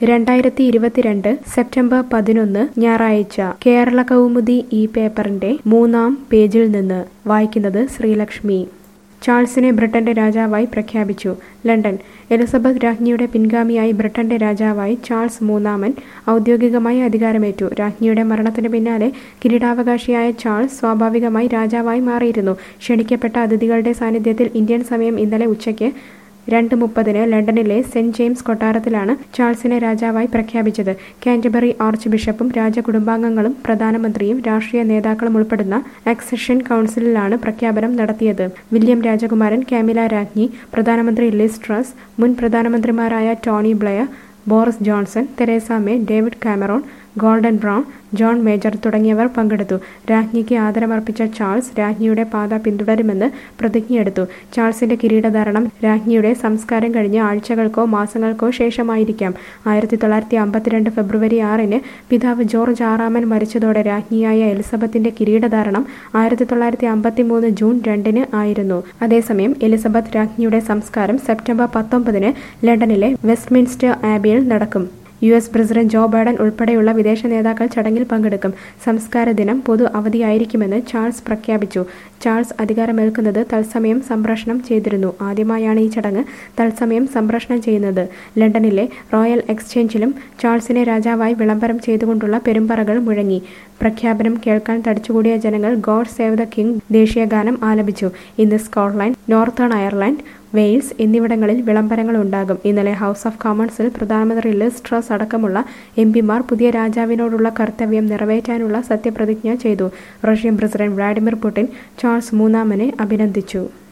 രണ്ടായിരത്തി ഇരുപത്തിരണ്ട് സെപ്റ്റംബർ പതിനൊന്ന് ഞായറാഴ്ച കേരള കൗമുദി ഈ പേപ്പറിന്റെ മൂന്നാം പേജിൽ നിന്ന് വായിക്കുന്നത് ശ്രീലക്ഷ്മി ചാൾസിനെ ബ്രിട്ടന്റെ രാജാവായി പ്രഖ്യാപിച്ചു ലണ്ടൻ എലിസബത്ത് രാജ്ഞിയുടെ പിൻഗാമിയായി ബ്രിട്ടന്റെ രാജാവായി ചാൾസ് മൂന്നാമൻ ഔദ്യോഗികമായി അധികാരമേറ്റു രാജ്ഞിയുടെ മരണത്തിന് പിന്നാലെ കിരീടാവകാശിയായ ചാൾസ് സ്വാഭാവികമായി രാജാവായി മാറിയിരുന്നു ക്ഷണിക്കപ്പെട്ട അതിഥികളുടെ സാന്നിധ്യത്തിൽ ഇന്ത്യൻ സമയം ഇന്നലെ ഉച്ചയ്ക്ക് രണ്ട് മുപ്പതിന് ലണ്ടനിലെ സെന്റ് ജെയിംസ് കൊട്ടാരത്തിലാണ് ചാൾസിനെ രാജാവായി പ്രഖ്യാപിച്ചത് കാൻറ്റബറി ആർച്ച് ബിഷപ്പും രാജകുടുംബാംഗങ്ങളും പ്രധാനമന്ത്രിയും രാഷ്ട്രീയ നേതാക്കളും ഉൾപ്പെടുന്ന അക്സഷൻ കൗൺസിലിലാണ് പ്രഖ്യാപനം നടത്തിയത് വില്യം രാജകുമാരൻ കാമില രാജ്ഞി പ്രധാനമന്ത്രി ലിസ് ട്രസ് മുൻ പ്രധാനമന്ത്രിമാരായ Tony Blair Boris Johnson Theresa May David Cameron Gordon Brown John Major തുടങ്ങിയവർ പങ്കെടുത്തു രാജ്ഞിക്ക് ആദരമർപ്പിച്ച ചാൾസ് രാജ്ഞിയുടെ പാത പിന്തുടരുമെന്ന് പ്രതിജ്ഞയെടുത്തു ചാൾസിന്റെ കിരീടധാരണം രാജ്ഞിയുടെ സംസ്കാരം കഴിഞ്ഞ ആഴ്ചകൾക്കോ മാസങ്ങൾക്കോ ശേഷമായിരിക്കാം ആയിരത്തി തൊള്ളായിരത്തി അമ്പത്തിരണ്ട് ഫെബ്രുവരി ആറിന് പിതാവ് ജോർജ് ആറാമൻ മരിച്ചതോടെ രാജ്ഞിയായ എലിസബത്തിന്റെ കിരീടധാരണം ആയിരത്തി തൊള്ളായിരത്തി അമ്പത്തി മൂന്ന് ജൂൺ രണ്ടിന് ആയിരുന്നു അതേസമയം എലിസബത്ത് രാജ്ഞിയുടെ സംസ്കാരം സെപ്റ്റംബർ പത്തൊമ്പതിന് ലണ്ടനിലെ വെസ്റ്റ്മിൻസ്റ്റർ ആബിയിൽ നടക്കും U S president Joe Biden ഉൾപ്പെടെയുള്ള വിദേശ നേതാക്കൾ ചടങ്ങിൽ പങ്കെടുക്കും സംസ്കാര ദിനം പൊതു അവധിയായിരിക്കുമെന്ന് ചാൾസ് പ്രഖ്യാപിച്ചു ചാൾസ് അധികാരമേൽക്കുന്നത് തത്സമയം സംപ്രേഷണം ചെയ്തിരുന്നു ആദ്യമായാണ് ഈ ചടങ്ങ് തത്സമയം സംപ്രേഷണം ചെയ്യുന്നത് ലണ്ടനിലെ റോയൽ എക്സ്ചേഞ്ചിലും ചാൾസിനെ രാജാവായി വിളംബരം ചെയ്തുകൊണ്ടുള്ള പെരുമ്പറകൾ മുഴങ്ങി പ്രഖ്യാപനം കേൾക്കാൻ തടിച്ചുകൂടിയ ജനങ്ങൾ ഗോഡ് സേവ് ദ കിങ് ദേശീയഗാനം ആലപിച്ചു ഇന്ന് സ്കോട്ട്ലൻഡ് നോർത്തേൺ അയർലൻഡ് വെയിൽസ് എന്നിവിടങ്ങളിൽ വിളംബരങ്ങൾ ഉണ്ടാകും ഇന്നലെ ഹൗസ് ഓഫ് കോമൺസിൽ പ്രധാനമന്ത്രി ലിസ് ട്രസ് അടക്കമുള്ള എം പിമാർ പുതിയ രാജാവിനോടുള്ള കർത്തവ്യം നിറവേറ്റാനുള്ള സത്യപ്രതിജ്ഞ ചെയ്തു Russian president Vladimir Putin Charles മൂന്നാമനെ അഭിനന്ദിച്ചു